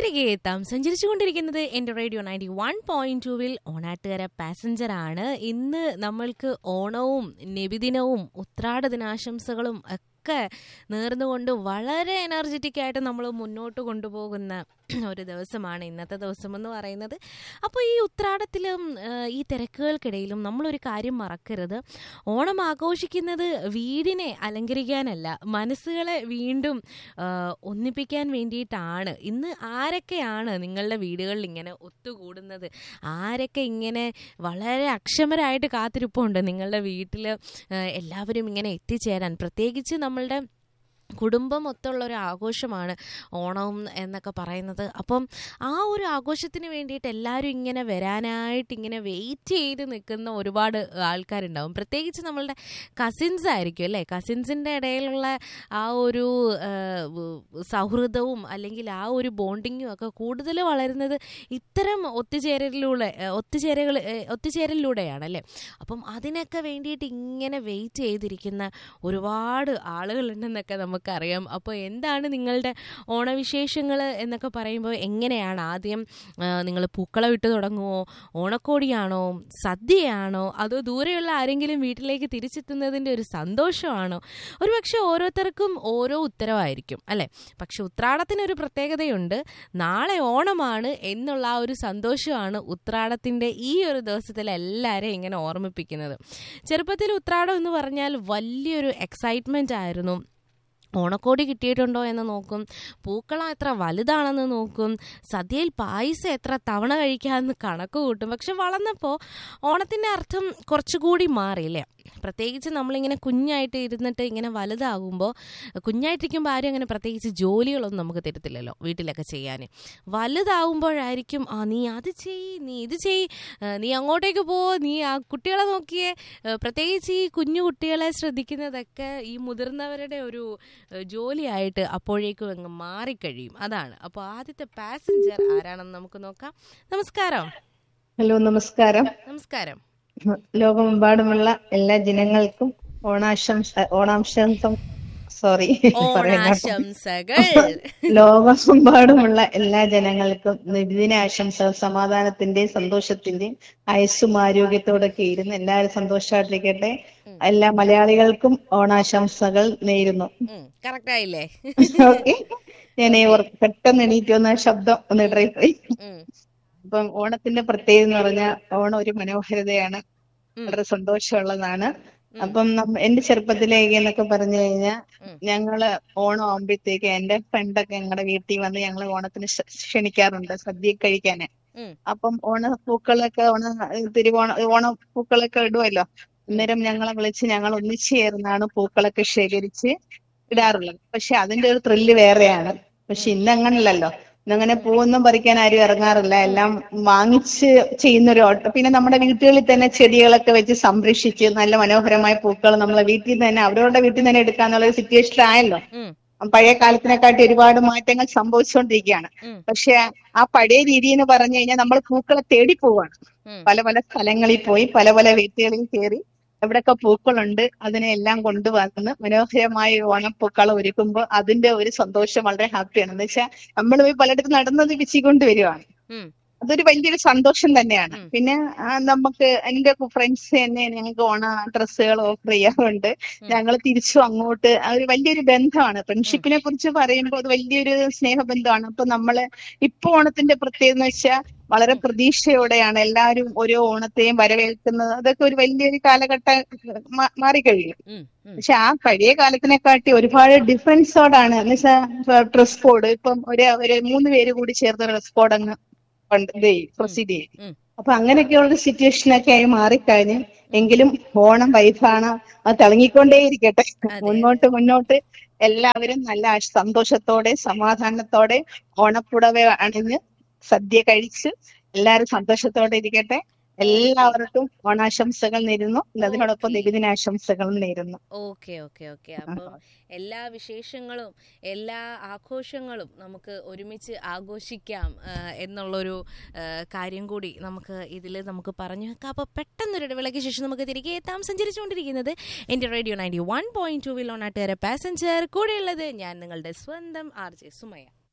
തിരികെ എത്താം സഞ്ചരിച്ചുകൊണ്ടിരിക്കുന്നത് എൻ്റെ റേഡിയോ നയൻറ്റി വൺ പോയിന്റ് ടൂവിൽ ഓണാട്ടുകര പാസഞ്ചർ ആണ് ഇന്ന് നമ്മൾക്ക് ഓണവും നബിദിനവും ഉത്രാട ദിനാശംസകളും ഒക്കെ നേർന്നുകൊണ്ട് വളരെ എനർജറ്റിക് ആയിട്ട് നമ്മൾ മുന്നോട്ട് കൊണ്ടുപോകുന്ന ഒരു ദിവസമാണ് ഇന്നത്തെ ദിവസം എന്ന് പറയുന്നത് അപ്പോൾ ഈ ഉത്രാടത്തിലും ആ, ഈ തിരക്കുകൾക്കിടയിലും നമ്മളൊരു കാര്യം മറക്കരുത് ഓണം ആഘോഷിക്കുന്നത് വീടിനെ അലങ്കരിക്കാനല്ല മനസ്സുകളെ വീണ്ടും ആ, ഒന്നിപ്പിക്കാൻ വേണ്ടിയിട്ടാണ് ഇന്ന് ആരൊക്കെയാണ് നിങ്ങളുടെ വീടുകളിൽ ഇങ്ങനെ ഒത്തുകൂടുന്നത് ആരൊക്കെ ഇങ്ങനെ വളരെ അക്ഷമരായിട്ട് കാത്തിരിപ്പുണ്ട് നിങ്ങളുടെ വീട്ടിൽ എല്ലാവരും ഇങ്ങനെ എത്തിച്ചേരാൻ പ്രത്യേകിച്ച് നമ്മളുടെ കുടുംബം ഒത്തുള്ള ഒരു ആഘോഷമാണ് ഓണം എന്നൊക്കെ പറയുന്നത് അപ്പം ആ ഒരു ആഘോഷത്തിന് വേണ്ടിയിട്ട് എല്ലാവരും ഇങ്ങനെ വരാനായിട്ട് ഇങ്ങനെ വെയിറ്റ് ചെയ്ത് നിൽക്കുന്ന ഒരുപാട് ആൾക്കാരുണ്ടാവും പ്രത്യേകിച്ച് നമ്മളുടെ കസിൻസ് ആയിരിക്കും അല്ലേ കസിൻസിൻ്റെ ഇടയിലുള്ള ആ ഒരു ആ, വ് സൗഹൃദവും അല്ലെങ്കിൽ ആ ഒരു ബോണ്ടിങ്ങും ഒക്കെ കൂടുതൽ വളരുന്നത് ഇത്തരം ഒത്തുചേരലിലൂടെ ഒത്തുചേരകൾ ഒത്തുചേരലിലൂടെയാണ് അല്ലേ അപ്പം അതിനൊക്കെ വേണ്ടിയിട്ട് ഇങ്ങനെ വെയിറ്റ് ചെയ്തിരിക്കുന്ന ഒരുപാട് ആളുകളുണ്ടെന്നൊക്കെ നമുക്കറിയാം അപ്പോൾ എന്താണ് നിങ്ങളുടെ ഓണവിശേഷങ്ങൾ എന്നൊക്കെ പറയുമ്പോൾ എങ്ങനെയാണ് ആദ്യം നിങ്ങൾ പൂക്കളം ഇട്ട് തുടങ്ങുമോ ഓണക്കോടിയാണോ സദ്യയാണോ അതോ ദൂരെയുള്ള ആരെങ്കിലും വീട്ടിലേക്ക് തിരിച്ചെത്തുന്നതിൻ്റെ ഒരു സന്തോഷമാണോ ഒരുപക്ഷെ ഓരോരുത്തർക്കും ഓരോ ഉത്തരവായിരിക്കും അല്ലേ പക്ഷെ ഉത്രാടത്തിനൊരു പ്രത്യേകതയുണ്ട് നാളെ ഓണമാണ് എന്നുള്ള ആ ഒരു സന്തോഷമാണ് ഉത്രാടത്തിൻ്റെ ഈ ഒരു ദിവസത്തിൽ എല്ലാവരെയും ഇങ്ങനെ ഓർമ്മിപ്പിക്കുന്നത് ചെറുപ്പത്തിൽ ഉത്രാടം എന്ന് പറഞ്ഞാൽ വലിയൊരു എക്സൈറ്റ്മെൻ്റ് ആയിരുന്നു ഓണക്കോടി കിട്ടിയിട്ടുണ്ടോ എന്ന് നോക്കും പൂക്കളം എത്ര വലുതാണെന്ന് നോക്കും സദ്യയിൽ പായസം എത്ര തവണ കഴിക്കാമെന്ന് കണക്ക് കൂട്ടും പക്ഷെ വളർന്നപ്പോൾ ഓണത്തിൻ്റെ അർത്ഥം കുറച്ചുകൂടി മാറിയില്ലേ പ്രത്യേകിച്ച് നമ്മളിങ്ങനെ കുഞ്ഞായിട്ട് ഇരുന്നിട്ട് ഇങ്ങനെ വലുതാകുമ്പോൾ കുഞ്ഞായിട്ടിരിക്കുമ്പോൾ ആരും അങ്ങനെ പ്രത്യേകിച്ച് ജോലികളൊന്നും നമുക്ക് തരത്തില്ലല്ലോ വീട്ടിലൊക്കെ ചെയ്യാൻ വലുതാവുമ്പോഴായിരിക്കും ആ നീ അത് ചെയ്യ് നീ ഇത് ചെയ്യ് ആ, നീ അങ്ങോട്ടേക്ക് പോ നീ ആ കുട്ടികളെ നോക്കിയേ ആ, പ്രത്യേകിച്ച് ഈ കുഞ്ഞു കുട്ടികളെ ശ്രദ്ധിക്കുന്നതൊക്കെ ഈ മുതിർന്നവരുടെ ഒരു ഏഹ് ജോലിയായിട്ട് അപ്പോഴേക്കും അങ്ങ് മാറിക്കഴിയും അതാണ് അപ്പോൾ ആദ്യത്തെ പാസഞ്ചർ ആരാണെന്ന് നമുക്ക് നോക്കാം നമസ്കാരം ഹലോ നമസ്കാരം നമസ്കാരം ലോകമെമ്പാടുമുള്ള എല്ലാ ജനങ്ങൾക്കും ഓണാശംസ ഓണാശംസം സോറി പറയാൻ ഓണാശംസകൾ ലോകമെമ്പാടുമുള്ള എല്ലാ ജനങ്ങൾക്കും നബിദിന ആശംസകൾ സമാധാനത്തിന്റെയും സന്തോഷത്തിന്റെയും ആയുസ്സും ആരോഗ്യത്തോടൊക്കെ ഇരുന്ന് എല്ലാവരും സന്തോഷമായിട്ടിരിക്കട്ടെ എല്ലാ മലയാളികൾക്കും ഓണാശംസകൾ നേരുന്നു കറക്റ്റ് ആയില്ലേ ഓക്കെ ഞാൻ പെട്ടെന്ന് എണീറ്റ് വന്ന ശബ്ദം ഒന്ന് ഇടറി പോയി ഉം, അപ്പം ഓണത്തിന്റെ പ്രത്യേകത എന്ന് പറഞ്ഞാൽ ഓണം ഒരു മനോഹരതയാണ് ഉം. വളരെ സന്തോഷമുള്ളതാണ് അപ്പം നമ്മ- എന്റെ ചെറുപ്പത്തിലേക്ക് എന്നൊക്കെ പറഞ്ഞു കഴിഞ്ഞാൽ ഉം. ഞങ്ങള് ഓണം ആകുമ്പോഴത്തേക്ക് എന്റെ ഫ്രണ്ടൊക്കെ ഞങ്ങളുടെ വീട്ടിൽ വന്ന് ഞങ്ങൾ ഓണത്തിന് ക്ഷ- ക്ഷണിക്കാറുണ്ട് സദ്യ കഴിക്കാന് ഉം. അപ്പം ഓണപ്പൂക്കളൊക്കെ ഓണ തിരുവോണ ഓണപ്പൂക്കളൊക്കെ ഇടുമല്ലോ അന്നേരം ഞങ്ങളെ വിളിച്ച് ഞങ്ങൾ ഒന്നിച്ചു ചേർന്നാണ് പൂക്കളൊക്കെ ശേഖരിച്ച് ഇടാറുള്ളത് പക്ഷെ അതിന്റെ ഒരു ത്രില്ല് വേറെയാണ് പക്ഷെ ഇന്ന് അങ്ങനല്ലല്ലോ ഇന്നങ്ങനെ പൂവൊന്നും പറിക്കാൻ ആരും ഇറങ്ങാറില്ല എല്ലാം വാങ്ങിച്ച് ചെയ്യുന്ന ഒരു ഓട്ടം പിന്നെ നമ്മുടെ വീട്ടുകളിൽ തന്നെ ചെടികളൊക്കെ വെച്ച് സംരക്ഷിച്ച് നല്ല മനോഹരമായ പൂക്കൾ നമ്മളെ വീട്ടിൽ നിന്ന് തന്നെ അവരവരുടെ വീട്ടിൽ നിന്ന് തന്നെ എടുക്കാന്നുള്ള ഒരു സിറ്റുവേഷൻ ആയല്ലോ ഉം, പഴയ കാലത്തിനെക്കാട്ടി ഒരുപാട് മാറ്റങ്ങൾ സംഭവിച്ചുകൊണ്ടിരിക്കുകയാണ് ഉം. പക്ഷെ ആ പഴയ രീതി എന്ന് പറഞ്ഞു കഴിഞ്ഞാൽ നമ്മൾ പൂക്കളെ തേടി പോവാണ് ഉം. പല പല സ്ഥലങ്ങളിൽ പോയി പല പല വീട്ടുകളിൽ കയറി എവിടെയൊക്കെ പൂക്കളുണ്ട് അതിനെ എല്ലാം കൊണ്ടുവന്ന് മനോഹരമായ ഓണപ്പൂക്കളം ഒരുക്കുമ്പോൾ അതിന്റെ ഒരു സന്തോഷം വളരെ ഹാപ്പിയാണ് എന്ന് വെച്ചാൽ നമ്മൾ പോയി പലയിടത്തും നടന്നത് പിച്ചിക്കൊണ്ട് വരുവാണ് ഉം, അതൊരു വലിയൊരു സന്തോഷം തന്നെയാണ് ഉം. പിന്നെ ആ, നമുക്ക് എന്റെ ഫ്രണ്ട്സ് തന്നെ ഞങ്ങൾക്ക് ഓണ ഡ്രസ്സുകൾ ഓഫർ ചെയ്യാറുണ്ട് ഞങ്ങൾ തിരിച്ചും അങ്ങോട്ട് ആ ഒരു വലിയൊരു ബന്ധമാണ് ഫ്രണ്ട്ഷിപ്പിനെ കുറിച്ച് പറയുമ്പോൾ അത് വലിയൊരു സ്നേഹബന്ധമാണ് അപ്പൊ നമ്മള് ഇപ്പൊ ഓണത്തിന്റെ പ്രത്യേകത എന്ന് വെച്ചാൽ വളരെ പ്രതീക്ഷയോടെയാണ് എല്ലാവരും ഓരോ ഓണത്തെയും വരവേൽക്കുന്നത് അതൊക്കെ ഒരു വലിയൊരു കാലഘട്ടം മാ- മാറിക്കഴിയും ഉം, ഉം. പക്ഷെ ആ പഴയ കാലത്തിനെക്കാട്ടി ഒരുപാട് ഡിഫറൻസോടാണ് എന്ന് വെച്ചാൽ ഡ്രസ് കോഡ് ഇപ്പം ഒരു ഒരു മൂന്ന് പേര് കൂടി ചേർന്ന് ഡ്രസ് കോഡ് അങ്ങ് പണ്ട് ഇത് ചെയ്യും പ്രൊസീഡ് ചെയ്യും ഉം. അപ്പൊ അങ്ങനെയൊക്കെയുള്ള ഒരു സിറ്റുവേഷൻ ഒക്കെ ആയി മാറിക്കഴിഞ്ഞ് എങ്കിലും ഓണം വൈഫാണ് അത് തിളങ്ങിക്കൊണ്ടേയിരിക്കട്ടെ മുന്നോട്ട് മുന്നോട്ട് എല്ലാവരും നല്ല ആശ- സന്തോഷത്തോടെ സമാധാനത്തോടെ ഓണപ്പുടവ അണിഞ്ഞ് സദ്യ കഴിച്ച് എല്ലാവരും സന്തോഷത്തോടെ ഇരിക്കട്ടെ എല്ലാവർക്കും ഓണാശംസകൾ നേരുന്നു അതിനോടൊപ്പം നിബിദിനാശംസകളും നേരുന്നു ഓക്കെ ഓക്കെ ഓക്കെ അപ്പം എല്ലാ വിശേഷങ്ങളും എല്ലാ ആഘോഷങ്ങളും നമുക്ക് ഒരുമിച്ച് ആഘോഷിക്കാം ആ, എന്നുള്ളൊരു ആ, കാര്യം കൂടി നമുക്ക് ഇതിൽ നമുക്ക് പറഞ്ഞു വെക്കാം അപ്പോൾ പെട്ടെന്നൊരു ഇടവേളയ്ക്ക് ശേഷം നമുക്ക് തിരികെ എത്താം സഞ്ചരിച്ചുകൊണ്ടിരിക്കുന്നത് എൻ്റെ radio ninety one point two will on ആട്ടുകാരെ പാസഞ്ചർ കൂടെയുള്ളത് ഞാൻ നിങ്ങളുടെ സ്വന്തം ആർ ജെ സുമയ